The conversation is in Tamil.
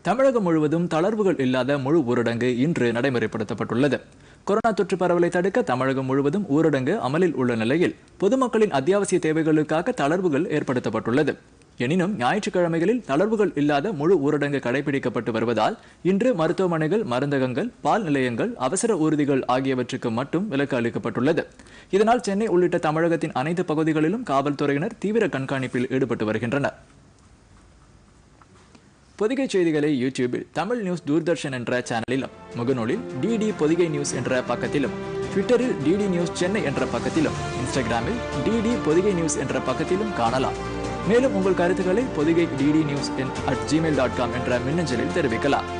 தமிழகம் முழுவதும் தளர்வுகள் இல்லாத முழு ஊரடங்கு இன்று நடைமுறைப்படுத்தப்பட்டுள்ளது கொரோனா தொற்று பரவலை தடுக்க தமிழகம் முழுவதும் ஊரடங்கு அமலில் உள்ள நிலையில் பொதுமக்களின் அத்தியாவசிய தேவைகளுக்காக தளர்வுகள் ஏற்படுத்தப்பட்டுள்ளது எனினும் ஞாயிற்றுக்கிழமைகளில் தளர்வுகள் இல்லாத முழு ஊரடங்கு கடைபிடிக்கப்பட்டு வருவதால் இன்று மருத்துவமனைகள் மருந்தகங்கள் பால் நிலையங்கள் அவசர ஊர்திகள் ஆகியவற்றுக்கு மட்டும் விலக்கு அளிக்கப்பட்டுள்ளது இதனால் சென்னை உள்ளிட்ட தமிழகத்தின் அனைத்து பகுதிகளிலும் காவல்துறையினர் தீவிர கண்காணிப்பில் ஈடுபட்டு வருகின்றனர் பொதிகை செய்திகளை யூடியூபில் தமிழ் நியூஸ் தூர்தர்ஷன் என்ற சேனலிலும் முகநூலில் டிடி பொதிகை நியூஸ் என்ற பக்கத்திலும் ட்விட்டரில் டிடி நியூஸ் சென்னை என்ற பக்கத்திலும் இன்ஸ்டாகிராமில் டிடி பொதிகை நியூஸ் என்ற பக்கத்திலும் காணலாம் மேலும் உங்கள் கருத்துக்களை Podhigai DD news at Gmail dot com என்ற மின்னஞ்சலில் தெரிவிக்கலாம்